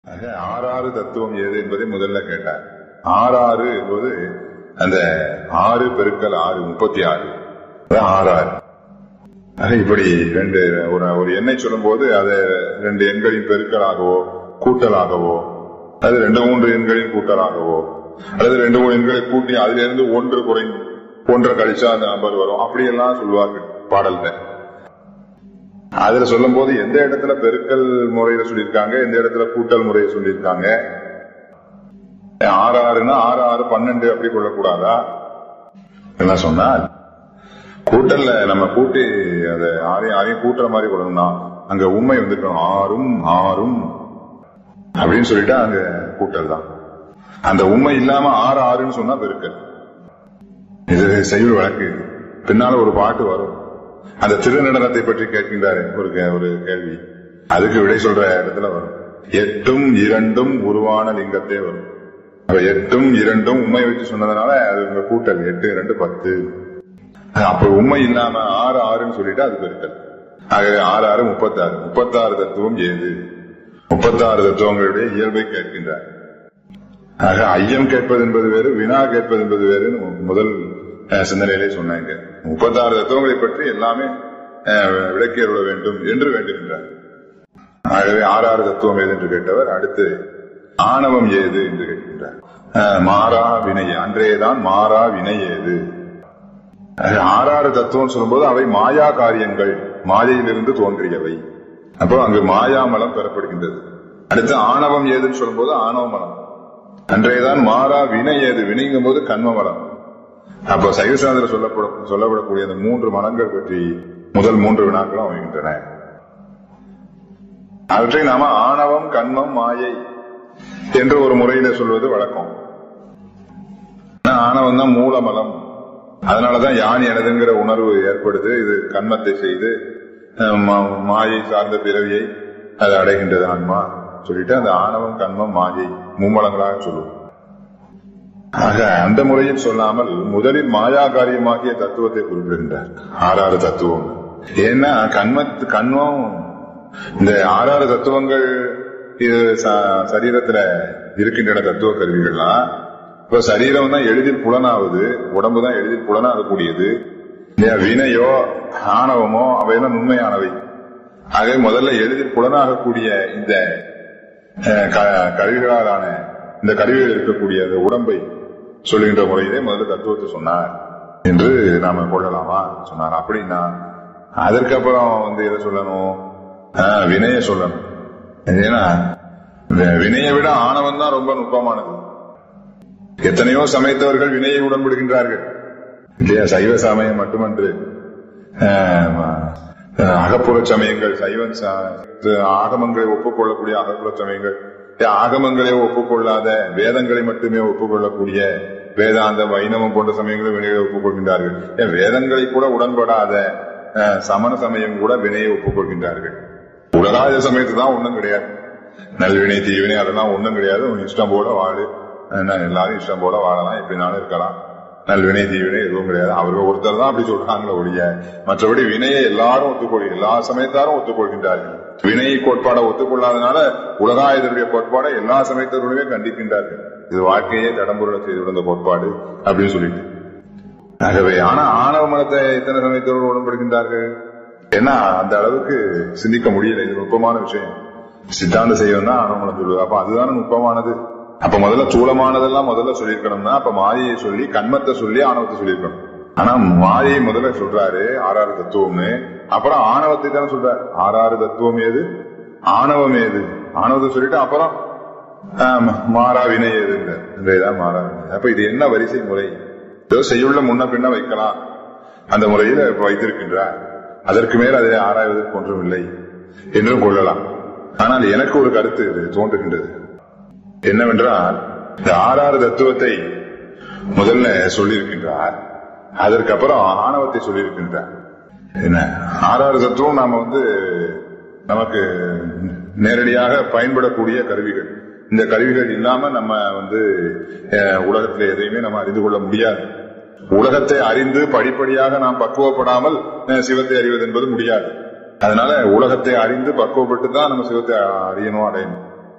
ஆக ஆறாறு தத்துவம் ஏது என்பதை முதல்ல கேட்டார் ஆறாறு என்பது அந்த ஆறு பெருக்கல் ஆறு முப்பத்தி ஆறு அதான் ஆறாறு ஆக இப்படி ரெண்டு ஒரு ஒரு எண்ணை சொல்லும் போது அதை ரெண்டு எண்களின் பெருக்கலாகவோ கூட்டலாகவோ அது ரெண்டு மூன்று எண்களின் கூட்டலாகவோ அல்லது ரெண்டு மூணு எண்களை கூட்டி அதிலிருந்து ஒன்று குறை ஒன்றை கழிச்சா அந்த நம்பர் வரும் அப்படியெல்லாம் சொல்லுவார்கள் பாடல்ல அதுல சொல்லும் போது எந்த இடத்துல பெருக்கல் முறையில சொல்லியிருக்காங்க எந்த இடத்துல கூட்டல் முறையை சொல்லியிருக்காங்க ஆறு ஆறுன்னா ஆறு ஆறு பன்னெண்டு அப்படி கொள்ளக்கூடாதா என்ன சொன்னால் கூட்டல்ல நம்ம கூட்டி அந்த ஆறையும் ஆறையும் கூட்டுற மாதிரி கொள்ளணும்னா அங்க உண்மை வந்துக்கணும் ஆறும் ஆறும் அப்படின்னு சொல்லிட்டா அங்க கூட்டல் தான் அந்த உண்மை இல்லாம ஆறு ஆறுன்னு சொன்னா பெருக்கல் இது செய்யுள் வழக்கு இது. பின்னால ஒரு பாட்டு வரும் அந்த திருநடனத்தை பற்றி கேட்கின்றாரு ஒரு கே- ஒரு கேள்வி அதுக்கு விடை சொல்ற இடத்துல வரும் எட்டும் இரண்டும் உருவான லிங்கத்தே வரும் அப்ப எட்டும் இரண்டும் உண்மை வச்சு சொன்னதுனால அது உங்க கூட்டல் எட்டு இரண்டு பத்து அப்ப உண்மை இல்லாம ஆறு ஆறுன்னு சொல்லிட்டு அது பெருக்கல் ஆகவே ஆறு ஆறு முப்பத்தாறு முப்பத்தாறு தத்துவம் ஏது முப்பத்தாறு தத்துவங்களுடைய இயல்பை கேட்கின்றார் ஆக ஐயம் கேட்பது என்பது வேறு வினா கேட்பது என்பது வேறுன்னு முதல் அஹ், சிந்தனையிலே சொன்னாங்க முப்பத்தாறு தத்துவங்களை பற்றி எல்லாமே அஹ், விளக்கி அருள வேண்டும் என்று வேண்டுகின்றார் ஆகவே ஆறாறு தத்துவம் ஏது என்று கேட்டவர் அடுத்து ஆணவம் ஏது என்று கேட்கின்றார் அஹ், மாறா வினை அன்றேதான் மாறா வினை ஏது ஆக, ஆறாறு தத்துவம் சொல்லும்போது அவை மாயா காரியங்கள் மாயையிலிருந்து தோன்றியவை அப்போ அங்கு மாயாமலம் பெறப்படுகின்றது அடுத்து ஆணவம் ஏதுன்னு சொல்லும்போது ஆணவ மலம் அன்றையதான் மாறா வினை ஏது வினைங்கும் போது கண்ம மலம் அப்போ சைவசாந்திர சொல்லப்பட சொல்லப்படக்கூடிய அந்த மூன்று மலங்கள் பற்றி முதல் மூன்று வினாக்களும் அமைகின்றன அவற்றை நாம ஆணவம் கண்மம் மாயை என்று ஒரு முறையில சொல்வது வழக்கம் ஆனா, ஆணவம் தான் மூலமலம் அதனாலதான் யான் எனதுங்கிற உணர்வு ஏற்படுது இது கண்மத்தை செய்து அஹ், மா- மாயை சார்ந்த பிறவியை அது அடைகின்றது ஆன்மா சொல்லிட்டு அந்த ஆணவம் கண்மம் மாயை மும்மலங்களாக சொல்லுவோம் ஆக அந்த முறையில் சொல்லாமல் முதலில் மாயா காரியமாகிய தத்துவத்தை குறிப்பிடுகின்றார் ஆறாறு தத்துவம் ஏன்னா கண்மத் கண்மம் இந்த ஆறாறு தத்துவங்கள் இது ச- சரீரத்துல இருக்கின்றன தத்துவ கருவிகள்லாம் இப்ப சரீரம் தான் எளிதில் புலனாவது உடம்பு தான் எளிதில் புலனாகக்கூடியது இல்லையா வினையோ ஆணவமோ அவையெல்லாம் உண்மையானவை ஆகவே முதல்ல எளிதில் புலனாகக்கூடிய இந்த அஹ், க- கருவிகளாலான இந்த கருவிகள் இருக்கக்கூடிய அந்த உடம்பை சொல்லுகின்ற முறையிலே முதல்ல தத்துவத்தை சொன்னார் என்று நாம கொள்ளலாமா சொன்னார் அப்படின்னா அதற்கப்புறம் வந்து எதை சொல்லணும் ஆஹ், வினைய சொல்லணும் ஏன்னா வி- வினையை விட ஆணவம் தான் ரொம்ப நுட்பமானது எத்தனையோ சமயத்தவர்கள் வினையை உடன்படுகின்றார்கள் இல்லையா சைவ சமயம் மட்டுமன்று ஆஹ், ஆஹ், அகப்புற சமயங்கள் சைவ ச- ஆகமங்களை ஒப்புக்கொள்ளக்கூடிய அகப்புற சமயங்கள் ஏன் ஆகமங்களே ஒப்புக்கொள்ளாத வேதங்களை மட்டுமே ஒப்புக்கொள்ளக்கூடிய வேதாந்த வைணவம் போன்ற சமயங்களும் வினையை ஒப்புக்கொள்கின்றார்கள் ஏன் வேதங்களை கூட உடன்படாத ஆஹ், சமண சமயம் கூட வினையை ஒப்புக்கொள்கின்றார்கள் உலகாத சமயத்து தான் ஒண்ணும் கிடையாது நல்வினை தீவினை அதெல்லாம் ஒண்ணும் கிடையாது உன் இஷ்டம் போல வாழு என்ன எல்லாரும் இஷ்டம் போல வாழலாம் எப்படினாலும் இருக்கலாம் நல்வினை தீவினை எதுவும் கிடையாது அவர்கள் ஒருத்தர் தான் அப்படி சொல்றாங்களே ஒழிய மற்றபடி வினையை எல்லாரும் ஒத்துக்கொள் எல்லா சமயத்தாரும் ஒத்துக்கொள்கின்றார்கள் வினை கோட்பாடை ஒத்துக்கொள்ளாதனால உலகாயுதருடைய கோட்பாடை எல்லா சமயத்தவர்களுமே கண்டிக்கின்றார்கள் இது வாழ்க்கையே தடம்புருள செய்து விழுந்த கோட்பாடு அப்படின்னு சொல்லிட்டு ஆகவே ஆனா ஆணவ மனத்தை எத்தனை சமயத்தவர்கள் உடன்படுகின்றார்கள் ஏன்னா அந்த அளவுக்கு சிந்திக்க முடியல இது நுட்பமான விஷயம் சித்தாந்த செய்வம் தான் ஆணவ மனம் சொல்லுவது அப்ப அதுதானே நுட்பமானது அப்ப முதல்ல சூலமானதெல்லாம் முதல்ல சொல்லியிருக்கணும்னா அப்ப மாயையை சொல்லி கண்மத்தை சொல்லி ஆணவத்தை சொல்லியிருக்கணும் ஆனா மாயையை முதல்ல சொல்றாரு ஆறாறு தத்துவம்னு அப்புறம் ஆணவத்தை தானே சொல்றாரு ஆறாறு தத்துவம் ஏது ஆணவம் ஏது ஆணவத்தை சொல்லிட்டு அப்புறம் ஆமா, மாறா வினை ஏதுங்க இன்றையதான் மாறா வினை அப்ப இது என்ன வரிசை முறை ஏதோ செய்யுள்ள முன்ன பின்ன வைக்கலாம் அந்த முறையில் இப்ப வைத்திருக்கின்றார் அதற்கு மேல் அதை ஆராய்வதற்கு ஒன்றும் இல்லை என்றும் கொள்ளலாம் ஆனால் எனக்கு ஒரு கருத்து இது தோன்றுகின்றது என்னவென்றால் இந்த ஆறாறு தத்துவத்தை முதல்ல சொல்லியிருக்கின்றார் அதற்கப்புறம் ஆணவத்தை சொல்லியிருக்கின்றார் என்ன ஆறாறு தத்துவம் நாம வந்து நமக்கு நேரடியாக பயன்படக்கூடிய கருவிகள் இந்த கருவிகள் இல்லாம நம்ம வந்து அஹ், உலகத்துல எதையுமே நம்ம அறிந்து கொள்ள முடியாது உலகத்தை அறிந்து படிப்படியாக நாம் பக்குவப்படாமல் அஹ், சிவத்தை அறிவது என்பது முடியாது அதனால உலகத்தை அறிந்து பக்குவப்பட்டு தான் நம்ம சிவத்தை அறியணும் அடையணும்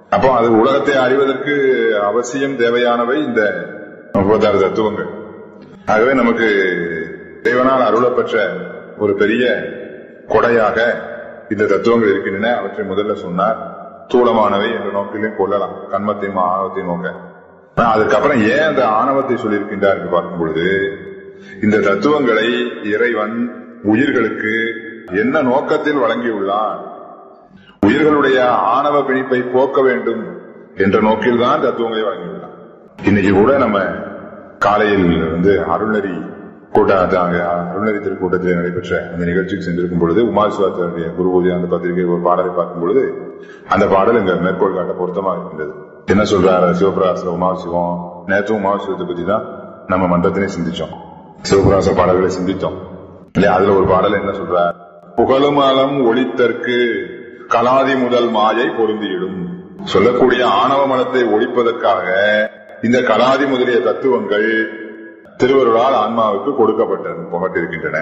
அப்போ அது உலகத்தை அறிவதற்கு அவசியம் தேவையானவை இந்த முப்பத்தாறு தத்துவங்கள் ஆகவே நமக்கு தேவனால் அருளப்பெற்ற ஒரு பெரிய கொடையாக இந்த தத்துவங்கள் இருக்கின்றன அவற்றை முதல்ல சொன்னார் தூளமானவை என்ற நோக்கிலையும் கொள்ளலாம் கண்மத்தையும் ஆணவத்தையும் நோக்க ஆனா, அதுக்கப்புறம் ஏன் அந்த ஆணவத்தை சொல்லியிருக்கின்றார் என்று பார்க்கும் பொழுது இந்த தத்துவங்களை இறைவன் உயிர்களுக்கு என்ன நோக்கத்தில் வழங்கியுள்ளான் உயிர்களுடைய ஆணவ பிணிப்பை போக்க வேண்டும் என்ற நோக்கில் தான் தத்துவங்களை வழங்கியுள்ளான் இன்னைக்கு கூட நம்ம காலையில் வந்து அருள்நெறி கூட்டாங்க அருள்நெறி திருக்கூட்டத்தில் நடைபெற்ற அந்த நிகழ்ச்சிக்கு சென்றிருக்கும் பொழுது உமாசுவாசருடைய குரு பூஜை அந்த பத்திரிகை ஒரு பாடலை பார்க்கும் பொழுது அந்த பாடல் இங்க மேற்கோள் காட்ட பொருத்தமாக இருக்கின்றது என்ன சொல்றாரு சிவபிரகாச உமாசிவம் நேற்று உமாசிவத்தை பத்தி தான் நம்ம மன்றத்திலே சிந்திச்சோம் சிவபிரகாச பாடல்களை சிந்தித்தோம் இல்லையா அதுல ஒரு பாடல் என்ன சொல்றார் புகழுமலம் ஒளித்தற்கு கலாதி முதல் மாயை பொருந்தியிடும் சொல்லக்கூடிய ஆணவ மலத்தை ஒழிப்பதற்காக இந்த கலாதி முதலிய தத்துவங்கள் திருவருளால் ஆன்மாவுக்கு கொடுக்கப்பட்டது புகட்டிருக்கின்றன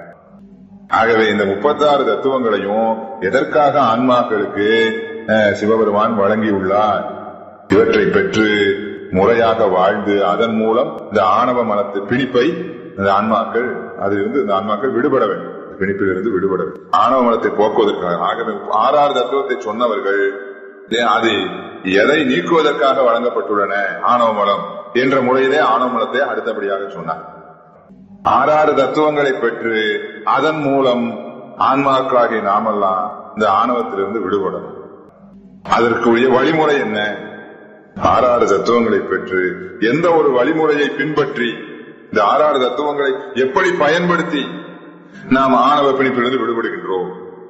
ஆகவே இந்த முப்பத்தாறு தத்துவங்களையும் எதற்காக ஆன்மாக்களுக்கு அஹ், சிவபெருமான் வழங்கியுள்ளார் இவற்றை பெற்று முறையாக வாழ்ந்து அதன் மூலம் இந்த ஆணவ மனத்து பிணிப்பை இந்த ஆன்மாக்கள் அதிலிருந்து இந்த ஆன்மாக்கள் விடுபட வேண்டும் இந்த பிணிப்பிலிருந்து விடுபட வேண்டும் ஆணவ மனத்தை போக்குவதற்காக ஆகவே ஆறாறு தத்துவத்தை சொன்னவர்கள் ஏன் அது எதை நீக்குவதற்காக வழங்கப்பட்டுள்ளன ஆணவ மலம் என்ற முறையிலே ஆணவ மலத்தை அடுத்தபடியாக சொன்னார் ஆறாறு தத்துவங்களை பெற்று அதன் மூலம் ஆன்மாக்களாகிய நாமெல்லாம் இந்த ஆணவத்திலிருந்து விடுபடணும் அதற்குரிய வழிமுறை என்ன ஆறாறு தத்துவங்களை பெற்று எந்த ஒரு வழிமுறையை பின்பற்றி இந்த ஆறாறு தத்துவங்களை எப்படி பயன்படுத்தி நாம் ஆணவ பிணிப்பிலிருந்து விடுபடுகின்றோம்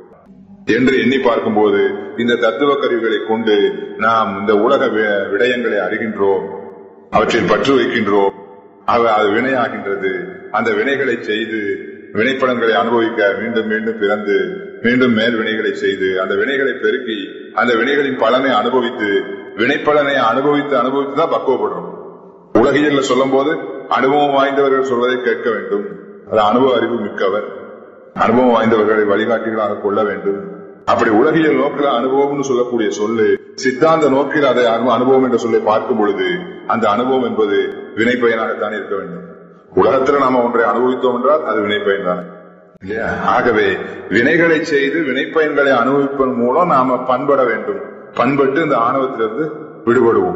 என்று எண்ணி பார்க்கும்போது இந்த தத்துவ கருவிகளை கொண்டு நாம் இந்த உலக வி- விடயங்களை அறிகின்றோம் அவற்றில் பற்று வைக்கின்றோம் அவ அது வினையாகின்றது அந்த வினைகளை செய்து வினைப்படங்களை அனுபவிக்க மீண்டும் மீண்டும் பிறந்து மீண்டும் மேல் வினைகளை செய்து அந்த வினைகளை பெருக்கி அந்த வினைகளின் பலனை அனுபவித்து வினைப்பலனை அனுபவித்து அனுபவித்து தான் பக்குவப்படுறோம் உலகியல்ல சொல்லும் போது அனுபவம் வாய்ந்தவர்கள் சொல்வதை கேட்க வேண்டும் அது அனுபவ அறிவு மிக்கவர் அனுபவம் வாய்ந்தவர்களை வழிகாட்டிகளாக கொள்ள வேண்டும் அப்படி உலகியல் நோக்கில் அனுபவம்னு சொல்லக்கூடிய சொல்லு சித்தாந்த நோக்கில் அதை அனு- அனுபவம் என்ற சொல்லை பார்க்கும் பொழுது அந்த அனுபவம் என்பது வினை பயனாகத்தான் இருக்க வேண்டும் உலகத்துல நாம ஒன்றை அனுபவித்தோம் என்றால் அது வினை பயன் தானே இல்லையா ஆகவே வினைகளை செய்து வினைப்பயன்களை அனுபவிப்பதன் மூலம் நாம பண்பட வேண்டும் பண்பட்டு இந்த ஆணவத்திலிருந்து விடுபடுவோம்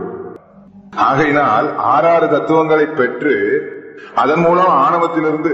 ஆகையினால் ஆறாறு தத்துவங்களை பெற்று அதன் மூலம் ஆணவத்திலிருந்து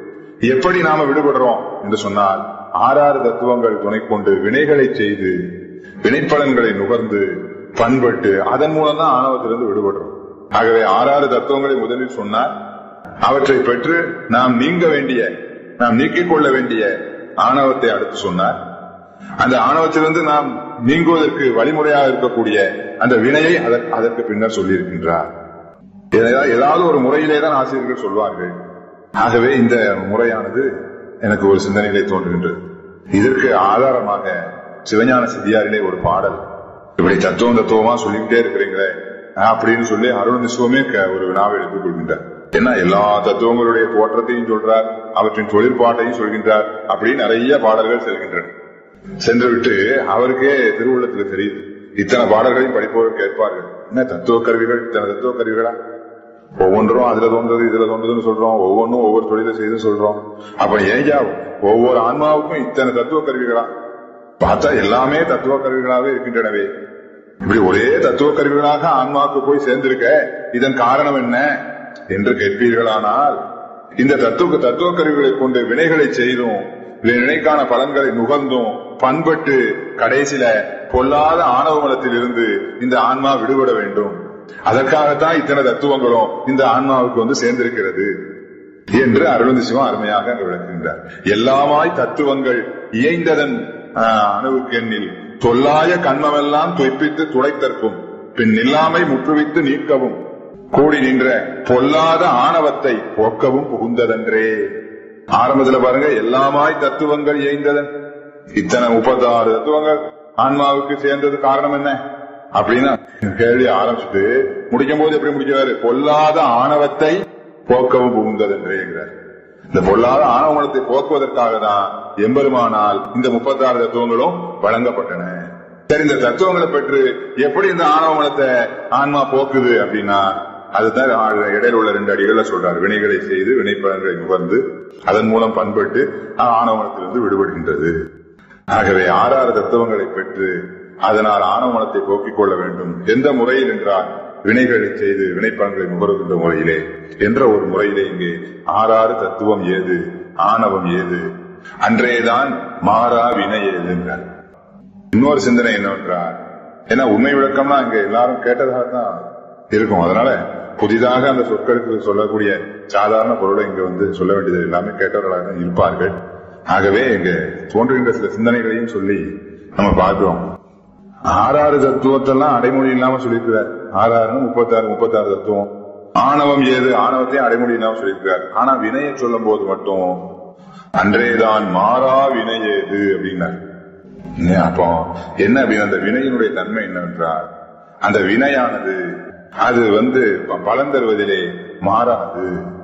எப்படி நாம விடுபடுறோம் என்று சொன்னால் ஆறாறு தத்துவங்கள் துணை கொண்டு வினைகளை செய்து வினைப்பலன்களை நுகர்ந்து பண்பட்டு அதன் மூலம் தான் ஆணவத்திலிருந்து விடுபடுறோம் ஆகவே ஆறாறு தத்துவங்களை முதலில் சொன்னார் அவற்றை பெற்று நாம் நீங்க வேண்டிய நாம் நீக்கிக் கொள்ள வேண்டிய ஆணவத்தை அடுத்து சொன்னார் அந்த ஆணவத்திலிருந்து நாம் நீங்குவதற்கு வழிமுறையாக இருக்கக்கூடிய அந்த வினையை அதற்- அதற்கு பின்னர் சொல்லியிருக்கின்றார் ஏதா- ஏதாவது ஒரு முறையிலே தான் ஆசிரியர்கள் சொல்வார்கள் ஆகவே இந்த முறையானது எனக்கு ஒரு சிந்தனையிலே தோன்றுகின்றது இதற்கு ஆதாரமாக சிவஞான சித்தியாரிலே ஒரு பாடல் இப்படி தத்துவம் தத்துவமா சொல்லிக்கிட்டே இருக்கிறீங்களே அப்படின்னு சொல்லி அருள் சிவமே க- ஒரு வினாவை எடுத்துக் கொள்கின்றார் என்ன எல்லா தத்துவங்களுடைய தோற்றத்தையும் சொல்றார் அவற்றின் தொழிற்பாட்டையும் சொல்கின்றார் அப்படி நிறைய பாடல்கள் செல்கின்றன சென்றுவிட்டு அவருக்கே திருவுள்ளத்துல தெரியுது இத்தனை பாடல்களையும் படிப்பவர்கள் கேட்பார்கள் என்ன தத்துவ கருவிகள் இத்தனை தத்துவ கருவிகளா ஒவ்வொன்றும் அதுல தோன்றது இதுல தோன்றதுன்னு சொல்றோம் ஒவ்வொன்றும் ஒவ்வொரு தொழிலை செய்து சொல்றோம் அப்ப ஏஞ்சா ஒவ்வொரு ஆன்மாவுக்கும் இத்தனை தத்துவ கருவிகளா பார்த்தா எல்லாமே தத்துவ கருவிகளாவே இருக்கின்றனவே இப்படி ஒரே தத்துவ கருவிகளாக ஆன்மாவுக்கு போய் சேர்ந்திருக்க இதன் காரணம் என்ன என்று கேட்பீர்களானால் இந்த தத்துவ தத்துவ கருவிகளை கொண்டு வினைகளை செய்தும் வினைக்கான பலன்களை நுகர்ந்தும் பண்பட்டு கடைசியில பொல்லாத ஆணவ மலத்தில் இருந்து இந்த ஆன்மா விடுபட வேண்டும் அதற்காகத்தான் இத்தனை தத்துவங்களும் இந்த ஆன்மாவுக்கு வந்து சேர்ந்திருக்கிறது என்று அருளந்தி சிவம் அருமையாக அங்கு விளக்குகின்றார் எல்லாமாய் தத்துவங்கள் இயைந்ததன் ஆஹ், அணுவுக்கு எண்ணில் தொல்லாய கண்மமெல்லாம் தொய்ப்பித்து துடைத்தற்கும் பின் நில்லாமை முற்றுவித்து நீக்கவும் கூடி நின்ற பொல்லாத ஆணவத்தை போக்கவும் புகுந்ததன்றே ஆரம்பத்துல பாருங்க எல்லாமாய் தத்துவங்கள் இயைந்ததன் இத்தனை முப்பத்தாறு தத்துவங்கள் ஆன்மாவுக்கு சேர்ந்தது காரணம் என்ன அப்படின்னு கேள்வி ஆரம்பிச்சுட்டு முடிக்கும் போது எப்படி முடிக்கிறாரு பொல்லாத ஆணவத்தை போக்கவும் புகுந்ததென்றேங்கிறார் இந்த பொல்லாத ஆணவமனத்தை போக்குவதற்காக தான் எம்பெருமானால் இந்த முப்பத்தாறு தத்துவங்களும் வழங்கப்பட்டன சரி இந்த தத்துவங்களை பெற்று எப்படி இந்த ஆணவ மனத்தை ஆன்மா போக்குது அப்படின்னா அதுதான் ஆ- இடையில உள்ள ரெண்டு அடிகள்ல சொல்றாரு வினைகளை செய்து வினைப்பலன்களை நுகர்ந்து அதன் மூலம் பண்பட்டு ஆணவ மனத்திலிருந்து விடுபடுகின்றது ஆகவே ஆறாறு தத்துவங்களை பெற்று அதனால் ஆணவ மனத்தை போக்கிக் கொள்ள வேண்டும் எந்த முறையில் என்றால் வினைகளை செய்து வினைப்பலன்களை நுகருகின்ற முறையிலே என்ற ஒரு முறையிலே இங்கே ஆறாறு தத்துவம் ஏது ஆணவம் ஏது அன்றேதான் மாறா வினை ஏது என்றார் இன்னொரு சிந்தனை என்னவென்றால் ஏன்னா உண்மை விளக்கம்னா இங்க எல்லாரும் கேட்டதாக தான் இருக்கும் அதனால புதிதாக அந்த சொற்களுக்கு சொல்லக்கூடிய சாதாரண பொருளை இங்க வந்து சொல்ல வேண்டியது எல்லாமே கேட்டவர்களாக தான் இருப்பார்கள் ஆகவே இங்க தோன்றுகின்ற சில சிந்தனைகளையும் சொல்லி நம்ம பார்க்கிறோம் ஆறாறு தத்துவத்தெல்லாம் அடைமொழி இல்லாம சொல்லியிருக்கிறார் ஆறாறுன்னு முப்பத்தாறு முப்பத்தாறு தத்துவம் ஆணவம் ஏது ஆணவத்தையும் அடைமொழி இல்லாம சொல்லியிருக்கிறார் ஆனா வினையை சொல்லும் போது மட்டும் அன்றேதான் மாறா வினை ஏது அப்படின்னார் இல்லையா? அப்போ என்ன அப்படின்னு அந்த வினையினுடைய தன்மை என்னவென்றால் அந்த வினையானது அது வந்து ப- பலன் தருவதிலே மாறாது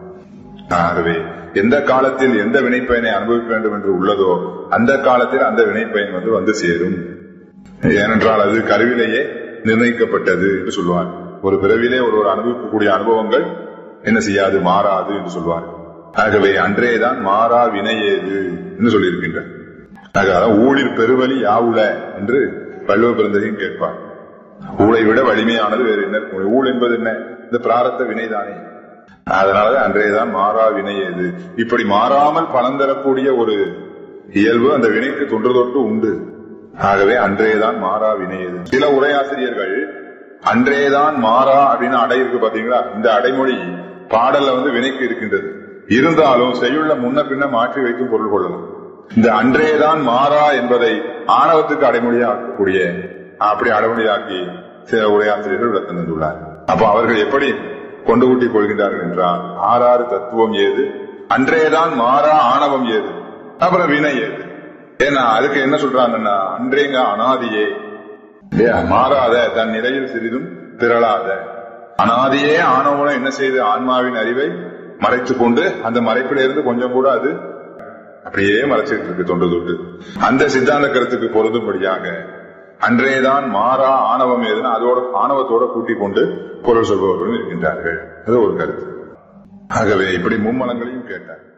ஆகவே எந்த காலத்தில் எந்த வினைப்பயனை அனுபவிக்க வேண்டும் என்று உள்ளதோ அந்த காலத்தில் அந்த வினைப்பயன் வந்து வந்து சேரும் ஏனென்றால் அது கருவிலேயே நிர்ணயிக்கப்பட்டது என்று சொல்லுவார் ஒரு பிறவிலே ஒருவர் அனுபவிக்கக்கூடிய அனுபவங்கள் என்ன செய்யாது மாறாது என்று சொல்வார் ஆகவே அன்றேதான் மாறா வினையேது என்று சொல்லியிருக்கின்றார் ஆக, அதான் ஊழிர் பெருவழி யாவுல என்று வள்ளுவ பிறந்ததையும் கேட்பார் ஊழை விட வலிமையானது வேறு என்ன இருக்க முடியும்? ஊழ் என்பது என்ன இந்த பிராரத்த வினைதானே அதனாலதான் அன்றையதான் மாறா வினை ஏது இப்படி மாறாமல் பலன் தரக்கூடிய ஒரு இயல்பு அந்த வினைக்கு தொன்று தொட்டு உண்டு ஆகவே அன்றையதான் மாறா வினை ஏது சில உரையாசிரியர்கள் அன்றேதான் மாறா அப்படின்னு அடை இருக்கு பாத்தீங்களா இந்த அடைமொழி பாடல்ல வந்து வினைக்கு இருக்கின்றது இருந்தாலும் செய்யுள்ள முன்ன பின்ன மாற்றி வைத்தும் பொருள் கொள்ளலாம் இந்த அன்றேதான் மாறா என்பதை ஆணவத்துக்கு அடைமொழியாக்கக்கூடிய அப்படி அடைமொழியாக்கி சில உரையாசிரியர்கள் விளக்கம் தந்துள்ளார் அப்ப அவர்கள் எப்படி கொண்டு கூட்டிக் கொள்கின்றார்கள் என்றால் ஆறாறு தத்துவம் ஏது அன்றேதான் மாறா ஆணவம் ஏது அப்புறம் வினை ஏது ஏன்னா அதுக்கு என்ன சொல்றாங்கன்னா அன்றேங்க அனாதியே இல்லையா மாறாத தன் நிலையில் சிறிதும் திரளாத அனாதியே ஆணவம் என்ன செய்து ஆன்மாவின் அறிவை மறைத்துக் கொண்டு அந்த மறைப்பிலிருந்து கொஞ்சம் கூட அது அப்படியே மறைச்சிட்டு இருக்கு தொண்டு தொட்டு அந்த சித்தாந்த கருத்துக்கு பொருந்தும்படியாக அன்றேதான் மாறா ஆணவம் ஏதுன்னு அதோட ஆணவத்தோட கூட்டிக் கொண்டு பொருள் சொல்பவர்களும் இருக்கின்றார்கள் அது ஒரு கருத்து ஆகவே இப்படி மும்மலங்களையும் கேட்டார்